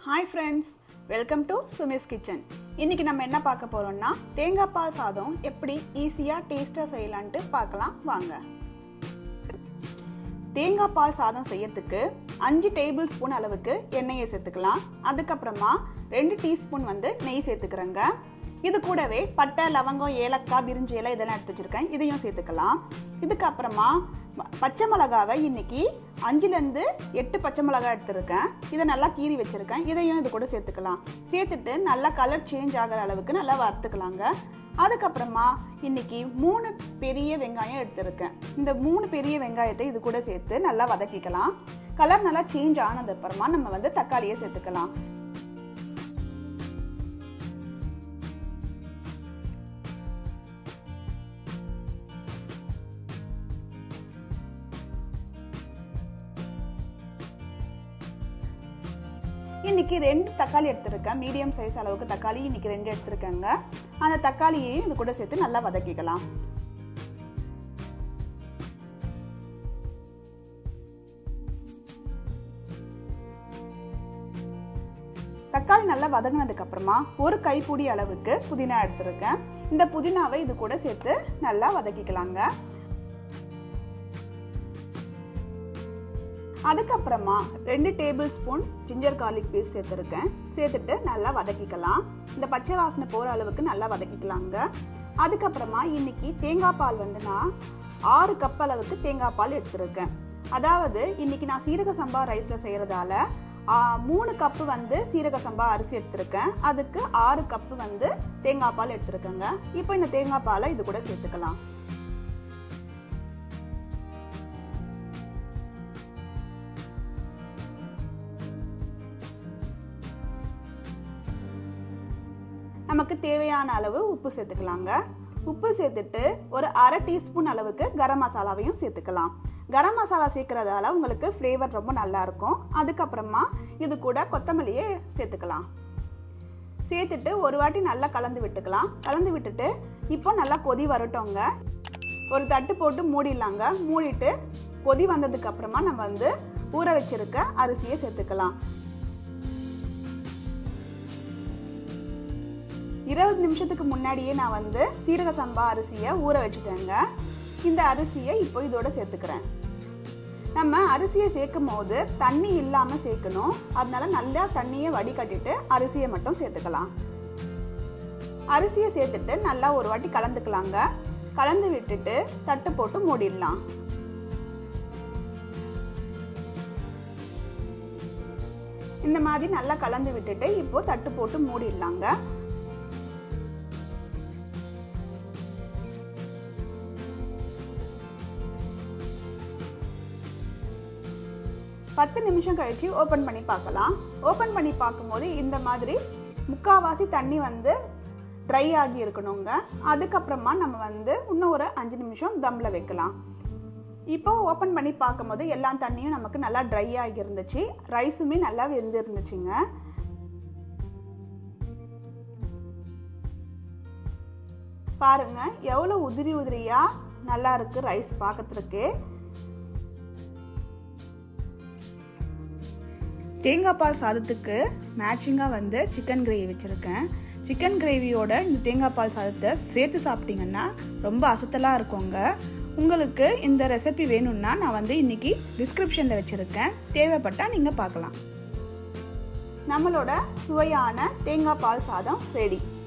hi friends welcome to Sumi's kitchen இன்னைக்கு நம்ம என்ன பார்க்க போறோம்னா தேங்காய் பால் சாதம் எப்படி ஈஸியாக டேஸ்ட்டாக செய்யலான்ட்டு பார்க்கலாம் வாங்க தேங்காய் பால் சாதம் செய்யறதுக்கு அஞ்சு டேபிள் ஸ்பூன் அளவுக்கு எண்ணெயை சேர்த்துக்கலாம் அதுக்கப்புறமா ரெண்டு டீஸ்பூன் வந்து நெய் சேர்த்துக்கிறேங்க இது கூடவே பட்டை லவங்கம் ஏலக்காய் பிரிஞ்சி இலை இதெல்லாம் எடுத்து வச்சிருக்கேன் இதையும் சேர்த்துக்கலாம் இதுக்கப்புறமா ம- பச்சை மிளகாவை இன்னைக்கு அஞ்சுலேருந்து எட்டு பச்சை மிளகாய் எடுத்திருக்கேன் இதை நல்லா கீறி வச்சிருக்கேன் இதையும் இது கூட சேர்த்துக்கலாம் சேர்த்துட்டு நல்லா கலர் சேஞ்ச் ஆகிற அளவுக்கு நல்லா வறுத்துக்கலாங்க அதுக்கப்புறமா இன்னைக்கு மூணு பெரிய வெங்காயம் எடுத்திருக்கேன் இந்த மூணு பெரிய வெங்காயத்தை இது கூட சேர்த்து நல்லா வதக்கிக்கலாம் கலர் நல்லா சேஞ்ச் ஆனது அப்புறமா நம்ம வந்து தக்காளியை சேர்த்துக்கலாம் இன்னைக்கு ரெண்டு தக்காளி எடுத்திருக்கேன் மீடியம் சைஸ் அளவுக்கு தக்காளி இன்னைக்கு ரெண்டு எடுத்திருக்கேங்க அந்த தக்காளியையும் இது கூட சேர்த்து நல்லா வதக்கிக்கலாம் தக்காளி நல்லா வதங்கினதுக்கு அப்புறமா ஒரு கைப்பிடி அளவுக்கு புதினா எடுத்திருக்கேன் இந்த புதினாவை இது கூட சேர்த்து நல்லா வதக்கிக்கலாங்க அதுக்கப்புறமா ரெண்டு tablespoon ginger garlic paste சேர்த்துருக்கேன் சேர்த்துட்டு நல்லா வதக்கிக்கலாம் இந்த பச்சை வாசனை போகிற அளவுக்கு நல்லா வதக்கிக்கலாங்க அதுக்கப்புறமா இன்னைக்கு தேங்காய் பால் வந்து நான் ஆறு கப் அளவுக்கு தேங்காய் பால் எடுத்திருக்கேன் அதாவது இன்னைக்கு நான் சீரக சம்பா ரைஸில் செய்கிறதால மூணு கப்பு வந்து சீரக சம்பா அரிசி எடுத்திருக்கேன் அதுக்கு ஆறு கப்பு வந்து தேங்காய் பால் எடுத்திருக்கேங்க இப்போ இந்த தேங்காய் பாலை இது கூட சேர்த்துக்கலாம் நமக்கு தேவையான அளவு உப்பு சேர்த்துக்கலாங்க உப்பு சேர்த்துட்டு ஒரு அரை டீஸ்பூன் அளவுக்கு கரம் மசாலாவையும் சேர்த்துக்கலாம் கரம் மசாலா சேர்க்கறதால உங்களுக்கு ஃப்ளேவர் ரொம்ப நல்லா இருக்கும் அதுக்கப்புறமா இது கூட கொத்தமல்லியை சேர்த்துக்கலாம் சேர்த்துட்டு ஒரு வாட்டி நல்லா கலந்து விட்டுக்கலாம் கலந்து விட்டுட்டு இப்போ நல்லா கொதி வரட்டோங்க ஒரு தட்டு போட்டு மூடிடலாங்க மூடிட்டு கொதி வந்ததுக்கு அப்புறமா நம்ம வந்து ஊற வச்சிருக்க அரிசியை சேர்த்துக்கலாம் இருபது நிமிஷத்துக்கு முன்னாடியே நான் வந்து சீரக சம்பா அரிசியை ஊற வச்சுட்டேங்க இந்த அரிசியை இப்போ இதோட சேர்த்துக்கிறேன் நம்ம அரிசியை சேர்க்கும் போது தண்ணி இல்லாமல் சேர்க்கணும் அதனால நல்லா தண்ணியை வடிகட்டிட்டு அரிசியை மட்டும் சேர்த்துக்கலாம் அரிசியை சேர்த்துட்டு நல்லா ஒரு வாட்டி கலந்துக்கலாங்க கலந்து விட்டுட்டு தட்டு போட்டு மூடிடலாம் இந்த மாதிரி நல்லா கலந்து விட்டுட்டு இப்போ தட்டு போட்டு மூடிடலாங்க பத்து நிமிஷம் கழிச்சு ஓப்பன் பண்ணி பார்க்கலாம் ஓப்பன் பண்ணி பார்க்கும்போது இந்த மாதிரி முக்காவாசி தண்ணி வந்து ட்ரை ஆகி இருக்கணுங்க அதுக்கப்புறமா நம்ம வந்து இன்னும் ஒரு அஞ்சு நிமிஷம் தம்மில் வைக்கலாம் இப்போ ஓப்பன் பண்ணி பார்க்கும்போது எல்லா தண்ணியும் நமக்கு நல்லா ட்ரை ஆகி இருந்துச்சு ரைஸுமே நல்லா வெந்து இருந்துச்சுங்க பாருங்க எவ்வளோ உதிரி உதிரியா நல்லா இருக்கு ரைஸ் பார்க்கறதுக்கு தேங்காய் பால் சாதத்துக்கு மேட்சிங்காக வந்து சிக்கன் கிரேவி வச்சுருக்கேன் சிக்கன் கிரேவியோட இந்த தேங்காய் பால் சாதத்தை சேர்த்து சாப்பிட்டீங்கன்னா ரொம்ப அசத்தலாக இருக்குங்க உங்களுக்கு இந்த ரெசிபி வேணும்னா நான் வந்து இன்னைக்கு டிஸ்கிரிப்ஷனில் வச்சுருக்கேன் தேவைப்பட்டால் நீங்கள் பார்க்கலாம் நம்மளோட சுவையான தேங்காய் பால் சாதம் ரெடி